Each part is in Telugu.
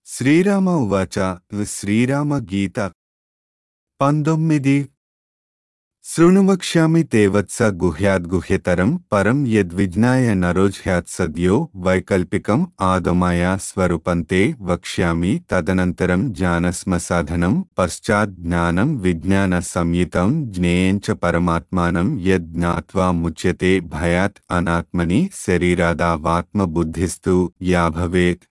శ్రీరామ ఉవాచ శ్రీరామ గీత పంతొమ్మిది శృణువక్ష్యామి తే వత్స గుహ్యాద్గుహ్యతరం పరం యద్విజ్ఞాయ నరోజ్యాత్ సద్యో వైకల్పికం ఆదమాయ స్వరూపంతే వక్ష్యామి తదనంతరం జ్ఞానస్మ సాధనం పశ్చాత్ జ్ఞానం విజ్ఞాన సంయుతం జ్ఞేయంచ పరమాత్మానం యజ్ఞాత్వా ముచ్యతే భయాత్ అనాత్మని శరీరాదావాత్మబుద్ధిస్తు యా భవేత్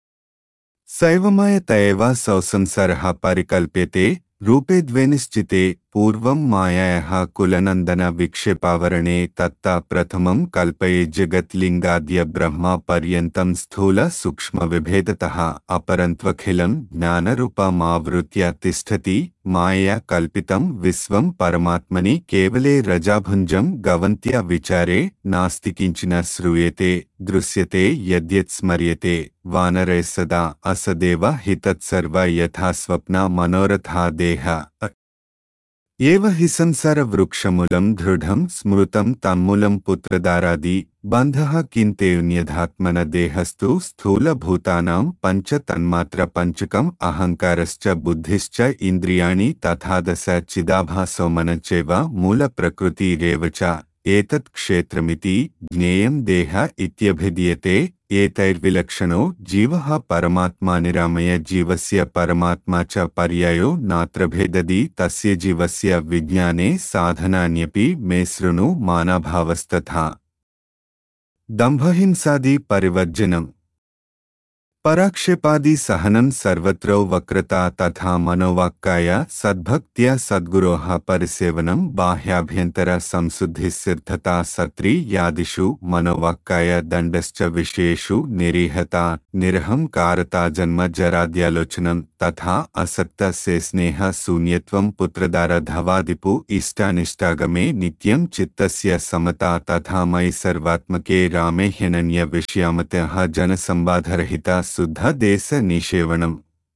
శైవమయతయవ సౌసంసారः పరికల్ప్యతే రూపే ద్వేనిశ్చితే పూర్వం మాయాయः కులనందన విక్షేపావరణే తత్త ప్రథమం కల్పయే జగత్లింగాద్య బ్రహ్మ పర్యంతం స్థూల సూక్ష్మ విభేదతः అపరంత్వఖిలం జ్ఞానరూపమావృత్య తిష్టతి మాయా కల్పితం విశ్వం పరమాత్మని కేవలే రజాభుంజం గవంత్య విచారే నాస్తికించిన శ్రూయతే దృశ్యతే యద్యత్ స్మర్యతే వానరే సదా అసదేవ హితత్సర్వ యథా స్వప్న మనోరథా దేహ ఏవ హి సంసార వృక్షమూలం దృఢం స్మృతం తన్మూలం పుత్రదారాది బంధః కింతేయున్యధాత్మన దేహస్థు స్థూలభూతానాం పంచ తన్మాత్ర పంచకం అహంకారశ్చ బుద్ధిశ్చ ఇంద్రియాణి తథా దశ చిదాభాసో మనచేవ మూల ప్రకృతిరేవ చ ఏతత్ క్షేత్రమితి జ్ఞేయం దేహ ఇత్యభిధీయతే ఏతైర్విలక్షణో జీవః పరమాత్మా నిరామయ జీవస్య పరమాత్మా చ పర్యాయో నాత్రభేదది తస్య జీవస్య విజ్ఞానే సాధనాన్యపి మే శృణు మానభావస్తథా దంభహింసాది పరివర్జనం పరాక్షేపాది సహనం సర్వత్రో వక్రతా తథా మనోవాక్కాయ సద్భక్త్యా సద్గురోః పరిసేవనం బాహ్యాభ్యంతర సంశుద్ధి సిద్ధతా సత్రి యాదిషు మనోవాక్కాయ దండశ్చ విషయేషు నిరీహత నిరహంకారతా జన్మ జరాద్యాలోచనం తథా అసక్త సే స్నేహ శూన్యత్వం పుత్రదారధవాదిపు ఇష్టానిష్టాగమే నిత్యం చిత్తస్య సమతా తథా మయి సర్వాత్మకే రామే హ్యనన్య విషయామతః జనసంబాధరహిత శుద్ధ దేశ నిషేవణం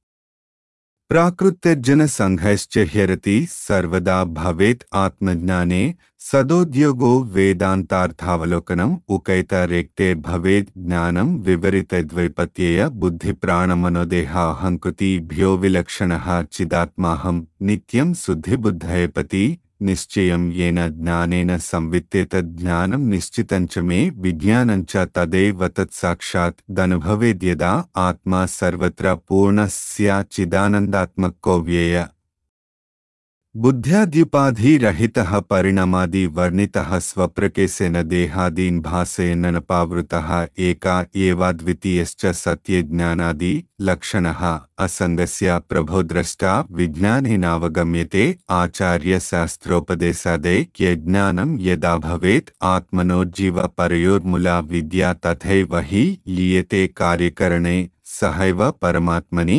ప్రాకృత్యర్జన సంఘశ్చ హ్యరతి సర్వదా భవేత్ ఆత్మజ్ఞానే సదోద్యోగో వేదాంతార్థావలోకనం ఉకైత రేక్తే భవేద్ జ్ఞానం వివరితద్వైపత్యేయ బుద్ధి ప్రాణమనోదేహ అహంకృతిభ్యో విలక్షణ చిదాత్మాహం నిత్యం శుద్ధిబుద్ధయపతి నిశ్చయం ఏన జ్ఞానేన సంవిత్తేతజ్ఞానం నిశ్చితంచ మే విజ్ఞానంచ తదేవ తత్సాక్షాత్ దనుభవేద్యదా ఆత్మా సర్వత్ర పూర్ణస్యాచిదానందాత్మకో వ్యయ బుద్ధ్యాద్యుపాధిరహితः పరిణామాది వర్ణితः స్వప్రకేశేన దేహాదీన్ భాసేననపావృతः ఏకా ఏవాద్వితీయశ్చ సత్యజ్ఞానాది లక్షణः అసంగస్య ప్రభోద్రష్టా విజ్ఞానేనావగమ్యతే ఆచార్యశాస్త్రోపదేశాదైక్యజ్ఞానం యదా భవేత్ ఆత్మనోజ్జీవ పరయోర్ములా విద్యా తథైవ హి లీయతే కార్యకరణే సహైవ పరమాత్మని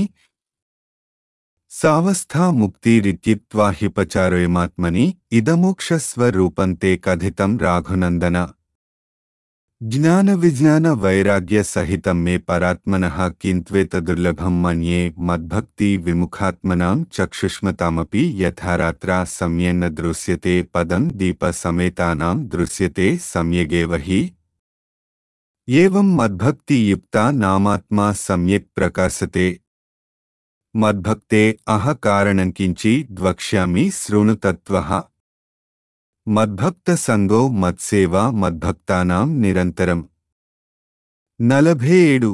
సావస్థా ముక్తిరిత్యుక్త్వా హిపచారోయమాత్మని ఇదమోక్షస్వరూపంతే కథితం రాఘునందన జ్ఞాన విజ్ఞాన వైరాగ్య సహితం మే పరాత్మనః కింత్వేతదుర్లభం మన్యే మద్భక్తి విముఖాత్మనాం చక్షుష్మతామపి యథారాత్రా సమ్యేన దృశ్యతే పదం దీప సమేతానాం దృశ్యతే సమ్యగేవ హి ఏవం మద్భక్తి యుక్తా నామాత్మా సమ్యక్ ప్రకాశతే మద్భక్తే అహ కారణం కించి ద్వక్ష్యామి శృణుతత్వః మద్భక్త సంగో మత్సేవ మద్భక్తానాం నిరంతరం నలభై ఏడు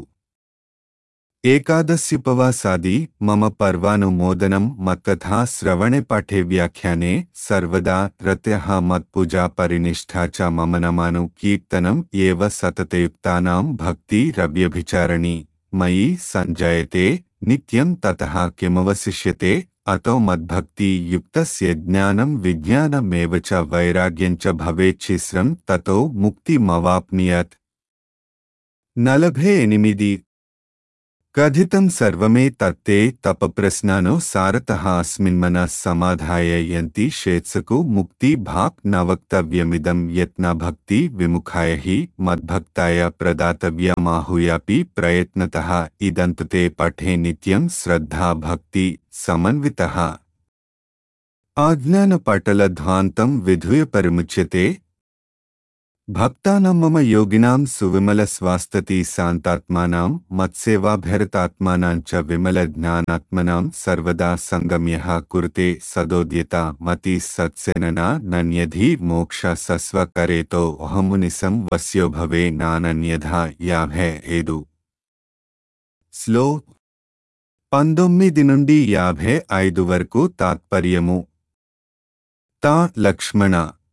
ఏకాదశ్యుపవాసాది మమ పర్వానుమోదనం మత్కథా శ్రవణే పాఠే వ్యాఖ్యానే సర్వదా రత్యః మత్పూజా పరినిష్ఠా చ మమ నమాను కీర్తనం ఏవ సతతయుక్తానాం భక్తి రవ్యభిచారణి మయి సంజాయతే నిత్యం తతః కిమవశిష్యతే అతో మద్భక్తి యుక్తస్య జ్ఞానం విజ్ఞానమేవ చ వైరాగ్యం చ భవేచ్ఛిస్రం తతో ముక్తిమవాప్నియత్ నలభై ఎనిమిది కథితం సర్వమే తత్తే తపప్రశ్నానో సారతః అస్మిన్మన సమాధాయ యంతి షేత్సకు ముక్తి భాక్ న వక్తవ్యమిదం యత్న భక్తి విముఖాయ హి మద్భక్తాయ ప్రదాతవ్యమాహూయాపి ప్రయత్నతః ఇదంతుతే పఠే నిత్యం శ్రద్ధా భక్తి సమన్వితః ఆజ్ఞానపటలధ్వాంతం విధూయ పరిముచ్యతే భక్తానాం మమ యోగినాం సువిమల స్వాస్తతి శాంతాత్మానాం మత్సేవాభ్యరతాత్మానాం చ విమల జ్ఞానాత్మనాం సర్వదా సంగమ్య కురుతే సదోద్యత మతి సత్సేననా నన్యధి మోక్ష సస్వకరేతో అహమునిసం వస్యో భవే నానన్యధ యాభై ఏడు స్లో పంతొమ్మిది నుండి యాభై ఐదు వరకు తాత్పర్యము తా లక్ష్మణ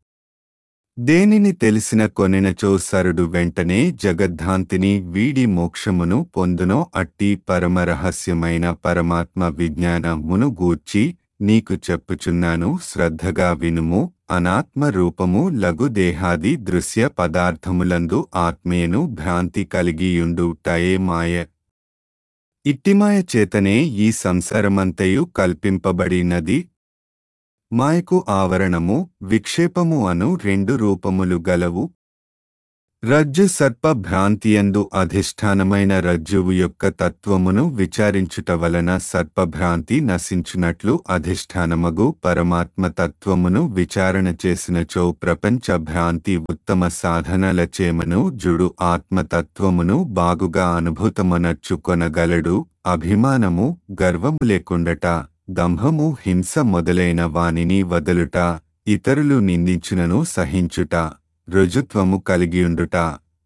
దేనిని తెలిసిన కొనినచో సరుడు వెంటనే జగద్ధాంతిని వీడి మోక్షమును పొందునో అట్టి పరమరహస్యమైన పరమాత్మ విజ్ఞానమును గూర్చి నీకు చెప్పుచున్నాను శ్రద్ధగా వినుము అనాత్మ రూపము లఘు దేహాది దృశ్య పదార్థములందు ఆత్మీయను భ్రాంతి కలిగియుండు టయే మాయ ఇట్టిమాయ చేతనే ఈ సంసారమంతయు కల్పింపబడినది మాయకు ఆవరణము విక్షేపము అను రెండు రూపములు గలవు రజ్జు సర్ప భ్రాంతియందు అధిష్టానమైన రజ్జువు యొక్క తత్వమును విచారించుట వలన సర్పభ్రాంతి నశించునట్లు అధిష్టానమగు పరమాత్మ తత్వమును విచారణ చేసినచో ప్రపంచ భ్రాంతి ఉత్తమ సాధనలచేమను జుడు ఆత్మతత్వమును బాగుగా అనుభూతమనర్చుకొనగలడు అభిమానము గర్వము లేకుండట దంభము హింస మొదలైన వానిని వదలుట ఇతరులు నిందించునను సహించుట రుజుత్వము కలిగియుండుట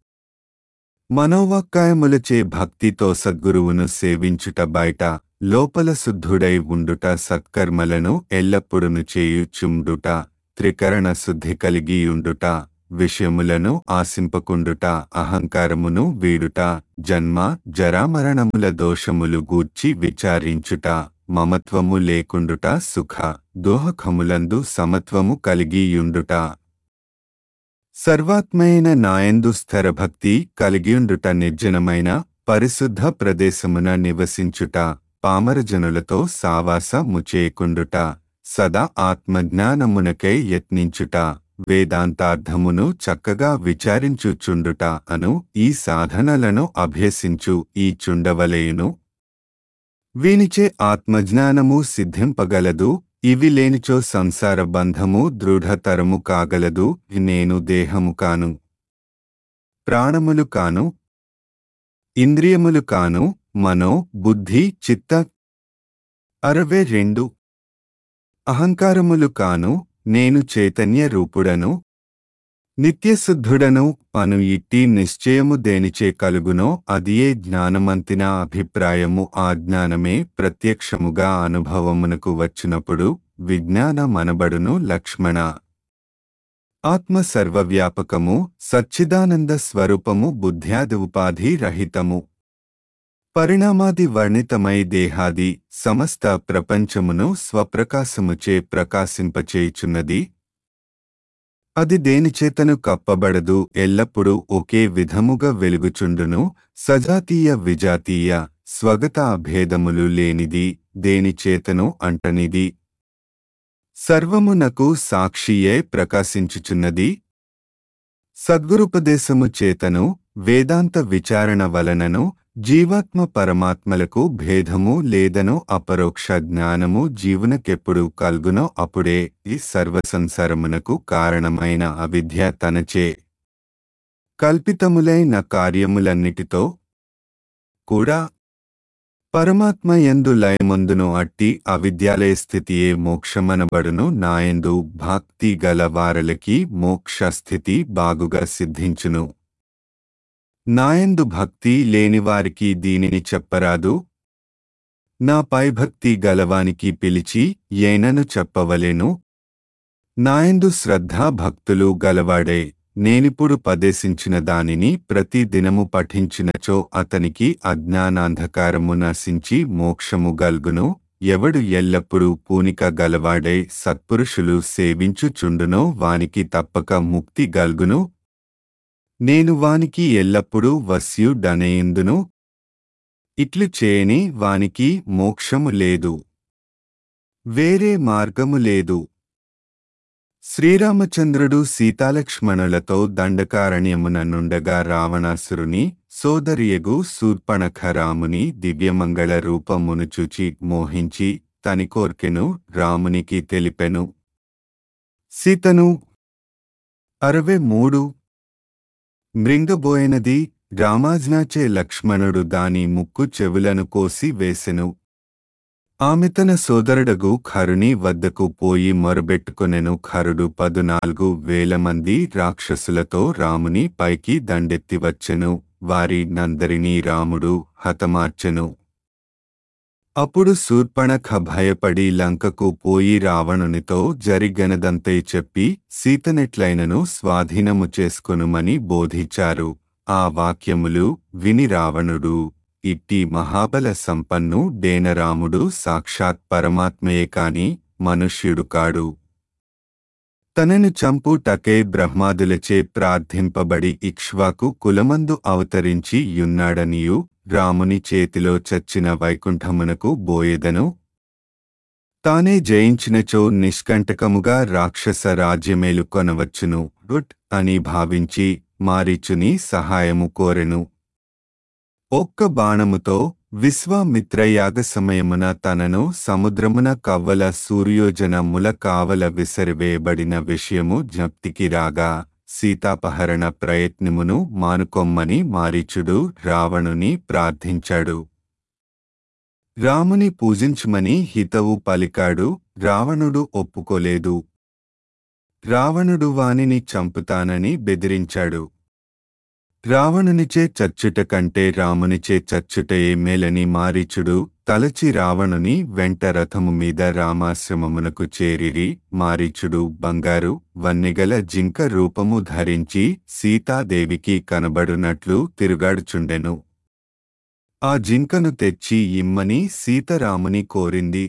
మనోవాక్కాయములచే భక్తితో సద్గురువును సేవించుట బయట లోపల శుద్ధుడై ఉండుట సత్కర్మలను ఎల్లప్పుడును చేయుచుండుట త్రికరణ శుద్ధి కలిగియుండుట విషయములను ఆశింపకుండుట అహంకారమును వీడుట జన్మ జరామరణముల దోషములు గూర్చి విచారించుట మమత్వము లేకుండుట సుఖ దోహకములందు సమత్వము కలిగియుండుట సర్వాత్మైన నాయందు స్థిరభక్తి కలిగియుండుట నిర్జనమైన పరిశుద్ధ ప్రదేశమున నివసించుట పామరజనులతో సావాస ముచేయకుండుట సదా ఆత్మజ్ఞానమునకై యత్నించుట వేదాంతార్థమును చక్కగా విచారించుచుండుట అను ఈ సాధనలను అభ్యసించు ఈ చుండవలేయును వీనిచే ఆత్మజ్ఞానము సిద్ధింపగలదు ఇవి లేనిచో సంసార బంధము దృఢతరము కాగలదు నేను దేహము కాను ప్రాణములు కాను ఇంద్రియములు కాను మనో బుద్ధి చిత్త అరవై రెండు అహంకారములు కాను నేను చైతన్య రూపుడను నిత్యశుద్ధుడను అను ఇట్టి నిశ్చయము దేనిచే కలుగునో అదియే జ్ఞానమంతిన అభిప్రాయము ఆ జ్ఞానమే ప్రత్యక్షముగా అనుభవమునకు వచ్చినప్పుడు విజ్ఞానమనబడును లక్ష్మణ ఆత్మ సర్వవ్యాపకము సచ్చిదానంద స్వరూపము బుద్ధ్యాది ఉపాధి రహితము పరిణామాది వర్ణితమై దేహాది సమస్త ప్రపంచమును స్వప్రకాశముచే ప్రకాశింపచేయుచున్నది అది దేనిచేతను కప్పబడదు ఎల్లప్పుడూ ఒకే విధముగా వెలుగుచుండును సజాతీయ విజాతీయ స్వగత భేదములు లేనిది దేనిచేతను అంటనిది సర్వమునకు సాక్షియే ప్రకాశించుచున్నది సద్గురుపదేశము చేతను వేదాంత విచారణ వలనను జీవాత్మ పరమాత్మలకు భేదము లేదనో అపరోక్ష జ్ఞానము జీవునకెప్పుడు కల్గునో అప్పుడే ఈ సర్వసంసారమునకు కారణమైన అవిద్య తనచే కల్పితములైన కార్యములన్నిటితో కూడా పరమాత్మ ఎందు లయమందును అట్టి అవిద్యాలయ స్థితియే మోక్షమనబడును నాయందు భక్తి గల వారలకి మోక్ష స్థితి బాగుగా సిద్ధించును నాయందు భక్తి లేనివారికి దీనిని చెప్పరాదు నాపై భక్తి గలవానికి పిలిచి ఏనను చెప్పవలెను నాయందు శ్రద్ధా భక్తులు గలవాడే నేనిప్పుడు పదేశించిన దానిని ప్రతి దినము పఠించినచో అతనికి అజ్ఞానాంధకారము నశించి మోక్షము గల్గును ఎవడు ఎల్లప్పుడూ పూనిక గలవాడై సత్పురుషులు సేవించుచుండునో వానికి తప్పక ముక్తి గల్గును నేను వానికి ఎల్లప్పుడూ వస్యుడనేందును ఇట్లు చేయని వానికి మోక్షము లేదు వేరే మార్గము లేదు శ్రీరామచంద్రుడు సీతాలక్ష్మణులతో దండకారణ్యమున నుండగా రావణాసురుని సోదరియగు శూర్పణఖ రాముని దివ్యమంగళ రూపమును చూచి మోహించి తని కోర్కెను రామునికి తెలిపెను సీతను అరవై మూడు మృంగబోయినది రామాజ్ఞాచే లక్ష్మణుడు దాని ముక్కు చెవులను కోసి వేసెను ఆమె తన సోదరుడగు ఖరుని వద్దకు పోయి మొరబెట్టుకొనెను ఖరుడు పదునాలుగు వేల మంది రాక్షసులతో రాముని పైకి దండెత్తి వచ్చెను వారి నందరినీ రాముడు హతమార్చెను అప్పుడు శూర్పణఖ భయపడి లంకకు పోయి రావణునితో జరిగనదంతే చెప్పి సీతనెట్లైనను స్వాధీనము చేసుకొనుమని బోధించారు ఆ వాక్యములు విని రావణుడు ఇట్టి మహాబల సంపన్ను డేనరాముడు సాక్షాత్ పరమాత్మయే కాని మనుష్యుడు కాడు తనను చంపుటకే బ్రహ్మాదులచే ప్రార్థింపబడి ఇక్ష్వాకు కులమందు అవతరించి యున్నాడనియు రాముని చేతిలో చచ్చిన వైకుంఠమునకు బోయెదను తానే జయించినచో నిష్కంటకముగా రాక్షస రాజ్యమేలు కొనవచ్చును గుట్ అని భావించి మారీచుని సహాయము కోరెను ఒక్క బాణముతో విశ్వామిత్రయాగ సమయమున తనను సముద్రమున కవ్వల సూర్యోజనముల కావల విసరివేయబడిన విషయము జ్ఞప్తికి రాగా సీతాపహరణ ప్రయత్నమును మానుకొమ్మని మారీచుడు రావణుని ప్రార్థించాడు రాముని పూజించుమని హితవు పలికాడు రావణుడు ఒప్పుకోలేదు రావణుడు వానిని చంపుతానని బెదిరించాడు రావణునిచే చచ్చుట కంటే రామునిచే చచ్చుటయే మేలని మారీచుడు తలచి రావణుని వెంట రథము మీద రామాశ్రమమునకు చేరిరి మారీచుడు బంగారు వన్నెగల జింక రూపము ధరించి సీతాదేవికి కనబడునట్లు తిరుగాడుచుండెను ఆ జింకను తెచ్చి ఇమ్మని సీతరాముని కోరింది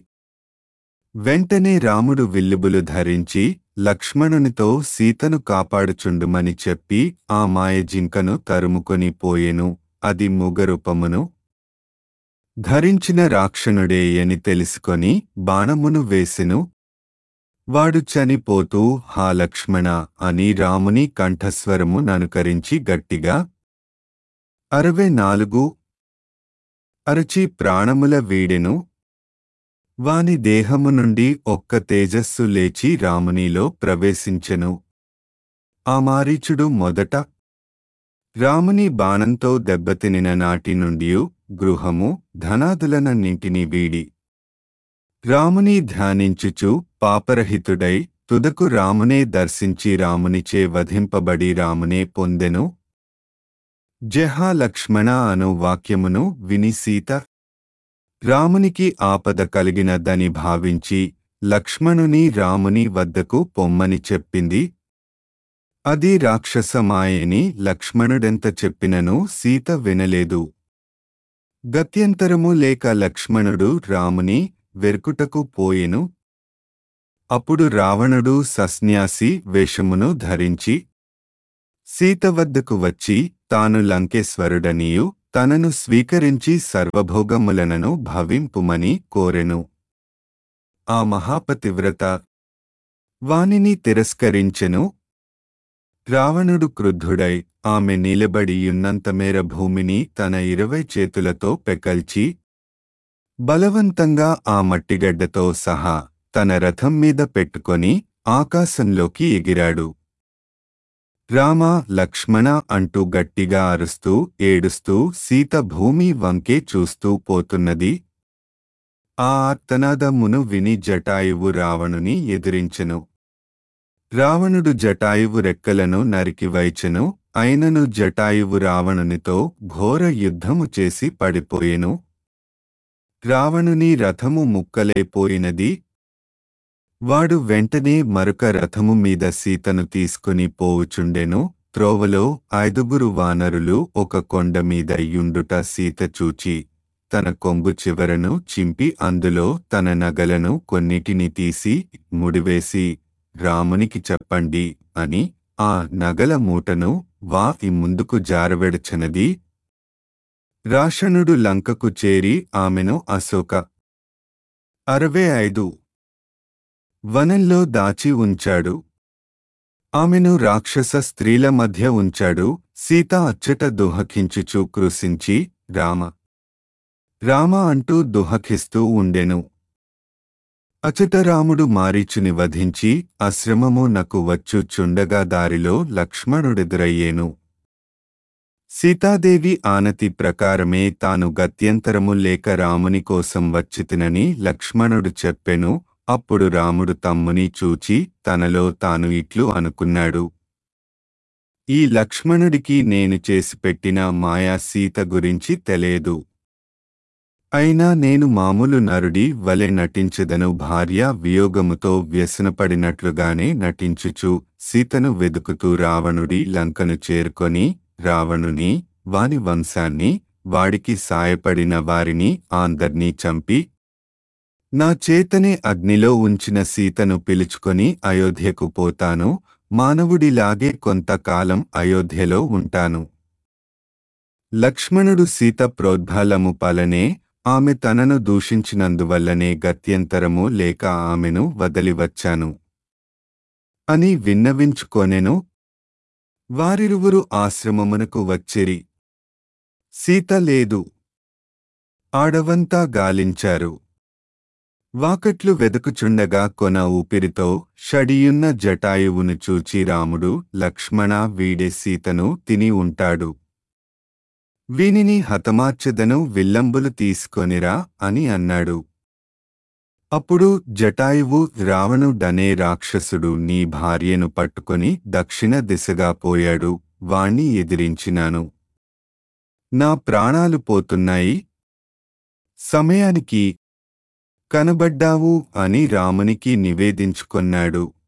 వెంటనే రాముడు విల్లుబులు ధరించి లక్ష్మణునితో సీతను కాపాడుచుండుమని చెప్పి ఆ మాయ జింకను తరుముకొని పోయెను అది ముగరూపమును ధరించిన రాక్షణుడే అని తెలుసుకొని బాణమును వేసెను వాడు చనిపోతూ హా లక్ష్మణ అని రాముని కంఠస్వరము ననుకరించి గట్టిగా అరవై నాలుగు అరచి ప్రాణముల వీడెను వాని దేహము నుండి ఒక్క తేజస్సు లేచి రామునిలో ప్రవేశించెను ఆ మారీచుడు మొదట రాముని బాణంతో దెబ్బతినిన నాటి నుండి గృహము ధనాదులనన్నింటినీ వీడి రాముని ధ్యానించుచు పాపరహితుడై తుదకు రామునే దర్శించి రామునిచే వధింపబడి రామునే పొందెను జహా లక్ష్మణ అను వాక్యమును విని సీత రామునికి ఆపద కలిగినదని భావించి లక్ష్మణుని రాముని వద్దకు పొమ్మని చెప్పింది అది రాక్షసమాయని లక్ష్మణుడెంత చెప్పినను సీత వినలేదు గత్యంతరము లేక లక్ష్మణుడు రాముని వెర్కుటకు పోయెను అప్పుడు రావణుడు సస్న్యాసి వేషమును ధరించి సీత వద్దకు వచ్చి తాను లంకేశ్వరుడనియు తనను స్వీకరించి సర్వభోగములనను భవింపుమని కోరెను ఆ మహాపతివ్రత వానిని తిరస్కరించెను రావణుడు క్రుద్ధుడై ఆమె నిలబడియున్నంతమేర భూమిని తన ఇరవై చేతులతో పెకల్చి బలవంతంగా ఆ మట్టిగడ్డతో సహా తన రథం మీద పెట్టుకొని ఆకాశంలోకి ఎగిరాడు రామ లక్ష్మణ అంటూ గట్టిగా అరుస్తూ ఏడుస్తూ సీత భూమి వంకే చూస్తూ పోతున్నది ఆ ఆర్తనాదమును విని జటాయువు రావణుని ఎదిరించెను రావణుడు జటాయువు రెక్కలను నరికి వైచెను అయినను జటాయువు రావణునితో ఘోర యుద్ధము చేసి పడిపోయెను రావణుని రథము ముక్కలైపోయినది వాడు వెంటనే మరొక రథము మీద సీతను తీసుకుని పోవుచుండెను త్రోవలో ఐదుగురు వానరులు ఒక కొండ మీద యుండుట సీత చూచి తన కొంబు చివరను చింపి అందులో తన నగలను కొన్నిటిని తీసి ముడివేసి రామునికి చెప్పండి అని ఆ నగల మూటను వా ఈ ముందుకు జారవెడచనది రాషణుడు లంకకు చేరి ఆమెను అశోక అరవై ఐదు వనంలో దాచి ఉంచాడు ఆమెను రాక్షస స్త్రీల మధ్య ఉంచాడు సీత అచ్చట దుహకించుచూ కృశించి రామ రామ అంటూ దుహకిస్తూ ఉండెను అచట రాముడు మారీచుని వధించి అశ్రమము నకు వచ్చు చుండగా దారిలో లక్ష్మణుడెదురయ్యేను సీతాదేవి ఆనతి ప్రకారమే తాను గత్యంతరము లేక రాముని కోసం వచ్చితినని లక్ష్మణుడు చెప్పెను అప్పుడు రాముడు తమ్ముని చూచి తనలో తాను ఇట్లు అనుకున్నాడు ఈ లక్ష్మణుడికి నేను చేసి పెట్టిన మాయా సీత గురించి తెలియదు అయినా నేను మామూలు నరుడి వలె నటించదను భార్య వియోగముతో వ్యసనపడినట్లుగానే నటించుచు సీతను వెదుకుతూ రావణుడి లంకను చేరుకొని రావణుని వాని వంశాన్ని వాడికి సాయపడిన వారిని అందర్నీ చంపి నా చేతనే అగ్నిలో ఉంచిన సీతను పిలుచుకొని అయోధ్యకు పోతాను మానవుడిలాగే కొంతకాలం అయోధ్యలో ఉంటాను లక్ష్మణుడు సీత ప్రోద్భాలము పలనే ఆమె తనను దూషించినందువల్లనే గత్యంతరము లేక ఆమెను వదలివచ్చాను అని విన్నవించుకొనెను వారిరువురు ఆశ్రమమునకు వచ్చిరి సీత లేదు ఆడవంతా గాలించారు వాకట్లు వెదుకుచుండగా కొన ఊపిరితో షడియున్న జటాయువును చూచి రాముడు లక్ష్మణ వీడే సీతను తిని ఉంటాడు వీనిని హతమార్చెదను విల్లంబులు తీసుకొనిరా అని అన్నాడు అప్పుడు జటాయువు రావణుడనే రాక్షసుడు నీ భార్యను పట్టుకొని దక్షిణ దిశగా పోయాడు వాణ్ణి ఎదిరించినాను నా ప్రాణాలు పోతున్నాయి సమయానికి కనబడ్డావు అని రామునికి నివేదించుకొన్నాడు